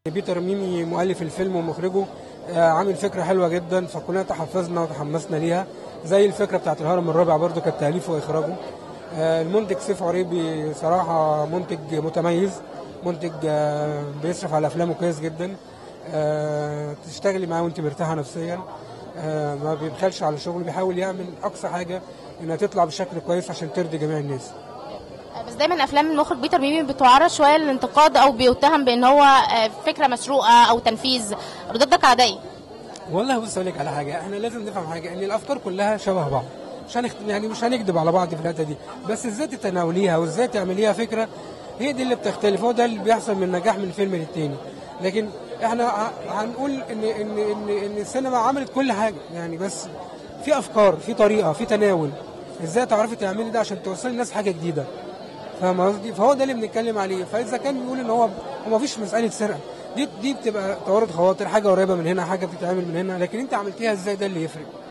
بيتر ميمي مؤلف الفيلم ومخرجه آه، عامل فكره حلوه جدا فكلنا تحفزنا وتحمسنا ليها زي الفكره بتاعت الهرم الرابع برضو كانت تاليفه واخراجه آه، المنتج سيف عريبي صراحه منتج متميز منتج آه، بيصرف على افلامه كويس جدا آه، تشتغلي معاه وانت مرتاحه نفسيا آه، ما بيبخلش على شغله بيحاول يعمل اقصى حاجه انها تطلع بشكل كويس عشان ترضي جميع الناس بس دايما افلام المخرج بيتر ميمي بتعرض شويه للانتقاد او بيتهم بان هو آه، فكره مسروقه او تنفيذ ردودك عاديه والله بص اقول لك على حاجه احنا لازم نفهم حاجه ان الافكار كلها شبه بعض مش هنخت... يعني مش هنكذب على بعض في الحته دي بس ازاي تتناوليها وازاي تعمليها فكره هي دي اللي بتختلف هو ده اللي بيحصل من نجاح من فيلم للتاني لكن احنا ه- هنقول ان ان ان ان السينما عملت كل حاجه يعني بس في افكار في طريقه في تناول ازاي تعرفي تعملي ده عشان توصلي للناس حاجه جديده فاهم قصدي فهو ده اللي بنتكلم عليه فاذا كان بيقول ان هو هو ما فيش مساله سرقه دي دي بتبقى توارد خواطر حاجه قريبه من هنا حاجه بتتعمل من هنا لكن انت عملتيها ازاي ده اللي يفرق